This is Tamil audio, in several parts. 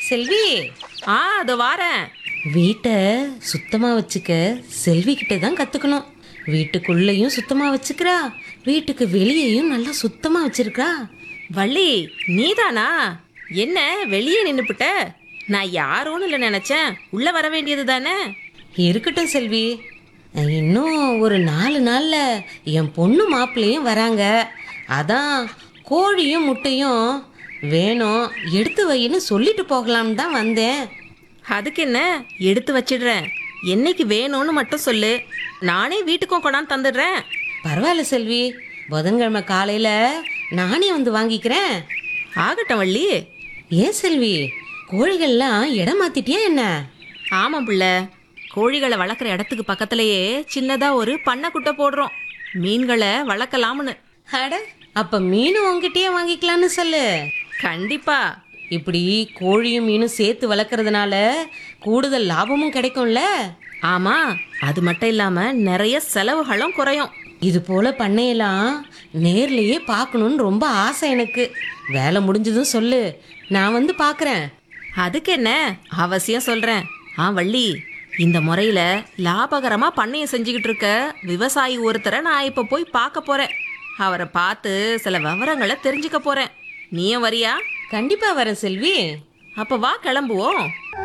செல்வி ஆ அது வாரேன் வீட்டை சுத்தமா வச்சுக்க செல்வி கிட்ட தான் கத்துக்கணும் வீட்டுக்குள்ளேயும் சுத்தமா வச்சுக்கிறா வீட்டுக்கு வெளியேயும் நல்லா சுத்தமா வச்சிருக்கா வள்ளி நீதானா என்ன வெளியே நின்னுப்புட்ட நான் யாரோன்னு இல்லை நினைச்சேன் உள்ள வர வேண்டியது தானே இருக்கட்டும் செல்வி இன்னும் ஒரு நாலு நாள்ல என் பொண்ணு மாப்பிள்ளையும் வராங்க அதான் கோழியும் முட்டையும் வேணும் எடுத்து வைன்னு சொல்லிட்டு போகலாம்னு தான் வந்தேன் அதுக்கு என்ன எடுத்து வச்சிடுறேன் என்னைக்கு வேணும்னு மட்டும் சொல்லு நானே வீட்டுக்கும் கொண்டாந்து தந்துடுறேன் பரவாயில்ல செல்வி புதன்கிழமை காலையில நானே வந்து வாங்கிக்கிறேன் ஆகட்டும் வள்ளி ஏன் செல்வி கோழிகள்லாம் இடம் மாத்திட்டியா என்ன ஆமாம் பிள்ளை கோழிகளை வளர்க்குற இடத்துக்கு பக்கத்துலயே சின்னதா ஒரு பண்ணை குட்டை போடுறோம் மீன்களை வளர்க்கலாம்னு அட அப்ப மீனும் உங்ககிட்டயே வாங்கிக்கலாம்னு சொல்லு கண்டிப்பா இப்படி கோழியும் மீனும் சேர்த்து வளர்க்கறதுனால கூடுதல் லாபமும் கிடைக்கும்ல ஆமா அது மட்டும் இல்லாம நிறைய செலவுகளும் குறையும் இது போல பண்ணையெல்லாம் நேர்லயே பார்க்கணும்னு ரொம்ப ஆசை எனக்கு வேலை முடிஞ்சதும் சொல்லு நான் வந்து பார்க்கறேன் அதுக்கு என்ன அவசியம் சொல்றேன் ஆ வள்ளி இந்த முறையில லாபகரமா பண்ணையம் செஞ்சுக்கிட்டு இருக்க விவசாயி ஒருத்தரை நான் இப்ப போய் பார்க்க போறேன் அவரை பார்த்து சில விவரங்களை தெரிஞ்சுக்க போறேன் நீயும் வரியா கண்டிப்பா வரேன் செல்வி அப்ப வா கிளம்புவோம்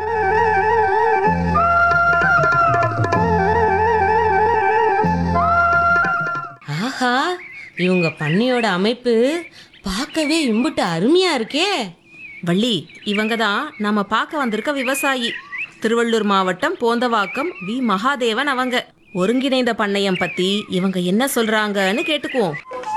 ஆஹா இவங்க பண்ணையோட அமைப்பு பார்க்கவே இம்புட்டு அருமையா இருக்கே வள்ளி இவங்க தான் நம்ம பார்க்க வந்திருக்க விவசாயி திருவள்ளூர் மாவட்டம் போந்தவாக்கம் வி மகாதேவன் அவங்க ஒருங்கிணைந்த பண்ணையம் பத்தி இவங்க என்ன சொல்றாங்கன்னு கேட்டுக்குவோம்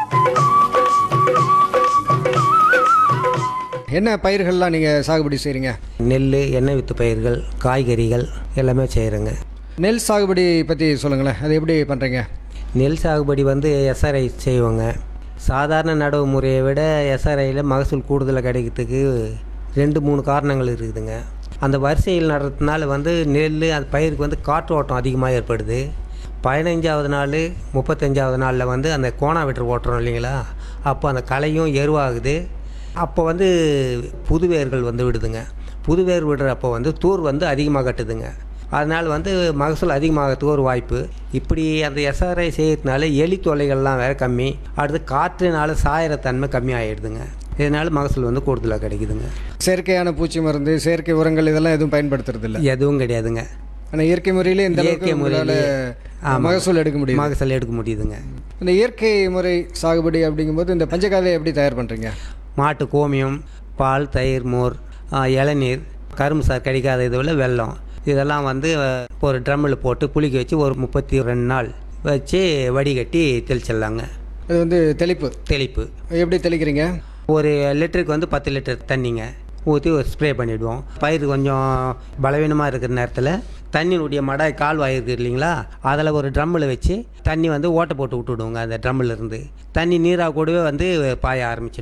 என்ன பயிர்கள்லாம் நீங்கள் சாகுபடி செய்கிறீங்க நெல் எண்ணெய் வித்து பயிர்கள் காய்கறிகள் எல்லாமே செய்கிறேங்க நெல் சாகுபடி பற்றி சொல்லுங்களேன் அது எப்படி பண்ணுறீங்க நெல் சாகுபடி வந்து எஸ்ஆர்ஐ செய்வோங்க சாதாரண நடவு முறையை விட எஸ்ஆர்ஐயில் மகசூல் கூடுதலாக கிடைக்கிறதுக்கு ரெண்டு மூணு காரணங்கள் இருக்குதுங்க அந்த வரிசையில் நடுறதுனால வந்து நெல் அந்த பயிருக்கு வந்து காற்று ஓட்டம் அதிகமாக ஏற்படுது பதினஞ்சாவது நாள் முப்பத்தஞ்சாவது நாளில் வந்து அந்த கோணா வெட்டு ஓட்டுறோம் இல்லைங்களா அப்போ அந்த களையும் எருவாகுது அப்போ வந்து புது வேர்கள் வந்து விடுதுங்க புது வேர் விடுறப்போ வந்து தூர் வந்து அதிகமாக கட்டுதுங்க அதனால் வந்து மகசூல் அதிகமாகிறதுக்கு ஒரு வாய்ப்பு இப்படி அந்த எஸ்ஆர்ஐ செய்யறதுனால எலி தொல்லைகள்லாம் வேறு கம்மி அடுத்து காற்றுனால சாயிற தன்மை கம்மி ஆகிடுதுங்க இதனால் மகசூல் வந்து கூடுதலாக கிடைக்குதுங்க செயற்கையான பூச்சி மருந்து செயற்கை உரங்கள் இதெல்லாம் எதுவும் பயன்படுத்துறது இல்லை எதுவும் கிடையாதுங்க ஆனால் இயற்கை முறையிலே இந்த அளவுக்கு இயற்கை உங்களால் முறையிலே மகசூல் எடுக்க முடியும் மகசூல் எடுக்க முடியுதுங்க இந்த இயற்கை முறை சாகுபடி அப்படிங்கும்போது இந்த பஞ்சகாவியை எப்படி தயார் பண்ணுறீங்க மாட்டு கோமியம் பால் தயிர் மோர் ஆ, இளநீர் கரும்பு சார் கிடைக்காத இதுவில் வெல்லம் இதெல்லாம் வந்து அஹ், ஒரு ட்ரம்மில் போட்டு புளிக்க வச்சு ஒரு முப்பத்தி ரெண்டு நாள் வச்சு வடிகட்டி தெளிச்சிடலாங்க அது வந்து தெளிப்பு தெளிப்பு எப்படி தெளிக்கிறீங்க ஒரு லிட்டருக்கு வந்து பத்து லிட்டர் தண்ணிங்க ஊற்றி ஒரு ஸ்ப்ரே பண்ணிவிடுவோம் பயிர் கொஞ்சம் பலவீனமாக இருக்கிற நேரத்தில் தண்ணியினுடைய மடாய் கால்வாய் இருக்குது இல்லைங்களா அதில் ஒரு ட்ரம்மில் வச்சு தண்ணி வந்து ஓட்டை போட்டு விட்டுடுவோங்க அந்த ட்ரம்மில் இருந்து தண்ணி நீராக கூடவே வந்து பாய ஆரம்பிச்சிடும்